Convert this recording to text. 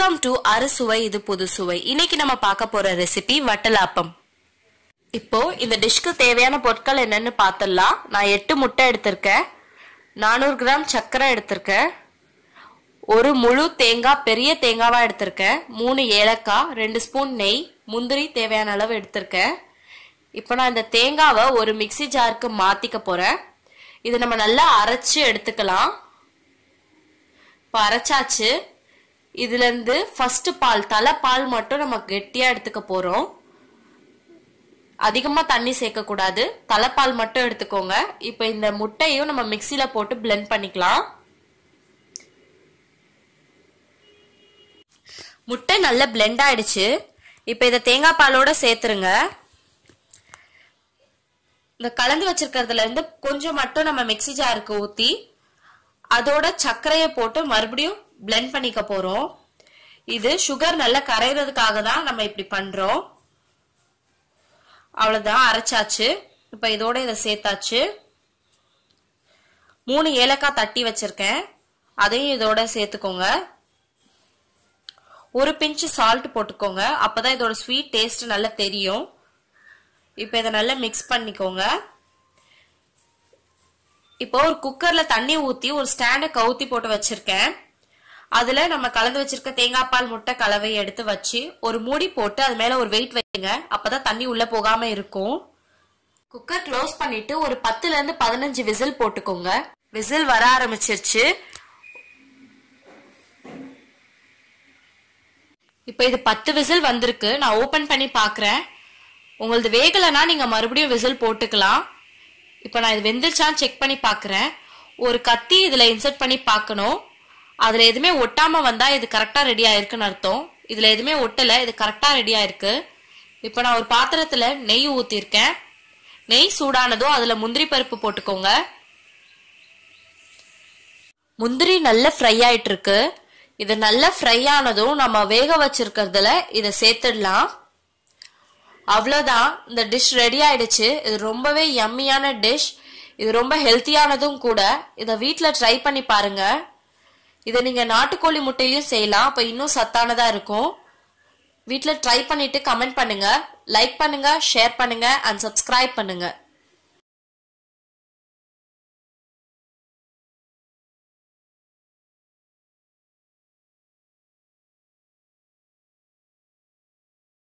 welcome to அறுசுவை இது புது சுவை இன்னைக்கு நம்ம பார்க்க போற ரெசிபி வட்டலாப்பம் இப்போ இந்த டிஷ்க்கு தேவையான பொருட்கள் என்னன்னு பார்த்துடலாம் நான் எட்டு முட்டை எடுத்திருக்கேன் நானூறு கிராம் சர்க்கரை எடுத்திருக்கேன் ஒரு முழு தேங்காய் பெரிய தேங்காவா எடுத்திருக்கேன் மூணு ஏலக்காய் ரெண்டு ஸ்பூன் நெய் முந்திரி தேவையான அளவு எடுத்திருக்கேன் இப்போ நான் இந்த தேங்காவை ஒரு மிக்சி ஜாருக்கு மாத்திக்க போறேன் இதை நம்ம நல்லா அரைச்சு எடுத்துக்கலாம் இப்போ அரைச்சாச்சு இதுல இருந்து ஃபர்ஸ்ட் பால் தலை பால் மட்டும் நம்ம கெட்டியா எடுத்துக்க போறோம் அதிகமா தண்ணி சேர்க்க கூடாது தலைப்பால் மட்டும் எடுத்துக்கோங்க இப்போ இந்த முட்டையும் நம்ம மிக்சியில போட்டு பிளெண்ட் பண்ணிக்கலாம் முட்டை நல்லா பிளெண்ட் ஆயிடுச்சு இப்போ இதை தேங்காய் பாலோட சேர்த்துருங்க இந்த கலந்து வச்சிருக்கிறதுல இருந்து கொஞ்சம் மட்டும் நம்ம மிக்சி ஜாருக்கு ஊத்தி அதோட சர்க்கரையை போட்டு மறுபடியும் பிளெண்ட் பண்ணிக்க போறோம் இது சுகர் நல்லா கரைகிறதுக்காக தான் நம்ம இப்படி பண்றோம் அவ்வளவுதான் அரைச்சாச்சு இப்ப இதோட இதை சேர்த்தாச்சு மூணு ஏலக்காய் தட்டி வச்சிருக்கேன் அதையும் இதோட சேர்த்துக்கோங்க ஒரு பிஞ்சு சால்ட் போட்டுக்கோங்க அப்பதான் இதோட ஸ்வீட் டேஸ்ட் நல்லா தெரியும் இப்போ இதை நல்லா மிக்ஸ் பண்ணிக்கோங்க இப்போ ஒரு குக்கர்ல தண்ணி ஊத்தி ஒரு ஸ்டாண்டை கவுத்தி போட்டு வச்சிருக்கேன் அதுல நம்ம கலந்து வச்சிருக்க தேங்காய் பால் முட்டை கலவையை எடுத்து வச்சு ஒரு மூடி போட்டு அது மேல ஒரு வெயிட் வைங்க அப்பதான் தண்ணி உள்ள போகாம இருக்கும் குக்கர் க்ளோஸ் பண்ணிட்டு ஒரு பத்துல இருந்து பதினஞ்சு விசில் போட்டுக்கோங்க விசில் வர ஆரம்பிச்சிருச்சு இப்போ இது பத்து விசில் வந்திருக்கு நான் ஓபன் பண்ணி பாக்குறேன் உங்களது வேகலைன்னா நீங்க மறுபடியும் விசில் போட்டுக்கலாம் இப்போ நான் இது வெந்துருச்சான்னு செக் பண்ணி பார்க்குறேன் ஒரு கத்தி இதில் இன்சர்ட் பண்ணி பார்க்கணும் அதில் எதுவுமே ஒட்டாமல் வந்தால் இது கரெக்டாக ரெடி ஆயிருக்குன்னு அர்த்தம் இதில் எதுவுமே ஒட்டலை இது கரெக்டாக ரெடி ஆயிருக்கு இப்போ நான் ஒரு பாத்திரத்தில் நெய் ஊற்றிருக்கேன் நெய் சூடானதும் அதில் முந்திரி பருப்பு போட்டுக்கோங்க முந்திரி நல்ல ஃப்ரை ஆயிட்டு இருக்கு இது நல்லா ஃப்ரை ஆனதும் நம்ம வேக வச்சிருக்கிறதுல இதை சேர்த்துடலாம் அவ்வளோதான் இந்த டிஷ் ரெடி ஆயிடுச்சு இது ரொம்பவே யம்மியான டிஷ் இது ரொம்ப ஹெல்த்தியானதும் கூட இதை வீட்டில் ட்ரை பண்ணி பாருங்க இதை நீங்கள் நாட்டுக்கோழி முட்டையிலையும் செய்யலாம் அப்போ இன்னும் சத்தானதாக இருக்கும் வீட்டில் ட்ரை பண்ணிட்டு கமெண்ட் பண்ணுங்க லைக் பண்ணுங்க ஷேர் பண்ணுங்க அண்ட் சப்ஸ்கிரைப் பண்ணுங்க